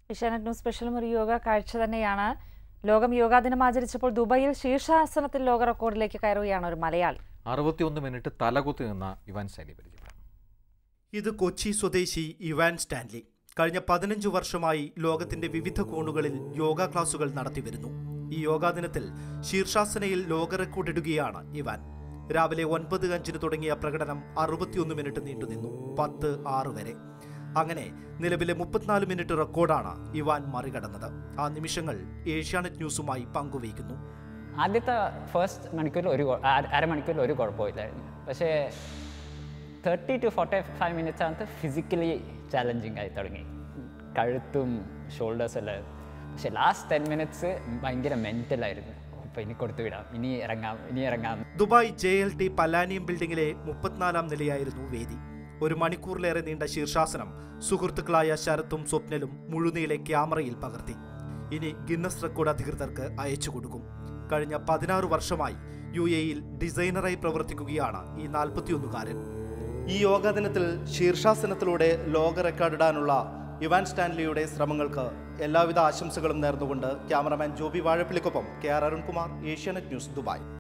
Asianet news സ്പെഷ്യലും ഒരു യോഗ കാഴ്ച തന്നെയാണ് ലോകം യോഗാ ദിനം ആചരിച്ചപ്പോൾ ദുബായിൽ ശീർഷാസനത്തിൽ ലോക റെക്കോർഡിലേക്ക് കയറുകയാണ് ഒരു മലയാളി അറുപത്തിയൊന്ന് മിനിറ്റ് തലകുത്തി നിന്ന ഇവാൻ ശൈലി പരിചയപ്പെടാം ഇത് കൊച്ചി സ്വദേശി ഇവാൻ സ്റ്റാൻലി കഴിഞ്ഞ പതിനഞ്ചു വർഷമായി ലോകത്തിന്റെ വിവിധ കോണുകളിൽ യോഗ ക്ലാസുകൾ നടത്തിവരുന്നു ഈ യോഗാ ദിനത്തിൽ ശീർഷാസനയിൽ ലോക റെക്കോർഡ് ഇടുകയാണ് ഇവാൻ രാവിലെ ഒൻപത് അഞ്ചിന് തുടങ്ങിയ പ്രകടനം അറുപത്തിയൊന്ന് മിനിറ്റ് നീണ്ടുനിന്നു പത്ത് ആറ് വരെ അങ്ങനെ നിലവിലെ മുപ്പത്തിനാല് മിനിറ്റ് റെക്കോർഡാണ് ഇവാൻ മറികടന്നത് ആ നിമിഷങ്ങൾ ഏഷ്യാനെറ്റ് ന്യൂസുമായി പങ്കുവയ്ക്കുന്നു ആദ്യത്തെ ഫസ്റ്റ് മണിക്കൂറിൽ ഒരു കുഴ- അര- അരമണിക്കൂറിൽ ഒരു കുഴപ്പമില്ലായിരുന്നു പക്ഷേ thirty two forty five minutes ആകുമ്പോൾ ഫിസിക്കലി ചാലഞ്ചിങ് ആയി തുടങ്ങി കഴുത്തും ഷോൾഡേഴ്സ് എല്ലാം പക്ഷേ ലാസ്റ്റ് ടെൻ മിനിറ്റ്സ് ഭയങ്കര മെൻറ്റലായിരുന്നു അപ്പോൾ ഇനി കൊടുത്തു വിടാം ഇനി ഇറങ്ങാം ഇനി ഇറങ്ങാം Dubai J L T Palladium ബിൽഡിംഗിലെ മുപ്പത്തിനാലാം നിലയായിരുന്നു വേദി ഒരു മണിക്കൂറിലേറെ നീണ്ട ശീർഷാസനം സുഹൃത്തുക്കളായ ശരത്തും സ്വപ്നലും മുഴുനീളെ ക്യാമറയിൽ പകർത്തി ഇനി ഗിന്നസ് റെക്കോർഡ് അധികൃതർക്ക് അയച്ചു കൊടുക്കും കഴിഞ്ഞ പതിനാറ് വർഷമായി യു എയിൽ ഡിസൈനറായി പ്രവർത്തിക്കുകയാണ് ഈ നാൽപ്പത്തിയൊന്നുകാരൻ ഈ യോഗാ ദിനത്തിൽ ശീർഷാസനത്തിലൂടെ ലോക റെക്കോർഡിടാനുള്ള ഇവാൻ സ്റ്റാൻലിയുടെ ശ്രമങ്ങൾക്ക് എല്ലാവിധ ആശംസകളും നേർന്നുകൊണ്ട് ക്യാമറമാൻ ജോബി വാഴപ്പിള്ളിക്കൊപ്പം K R Arunkumar Asianet news Dubai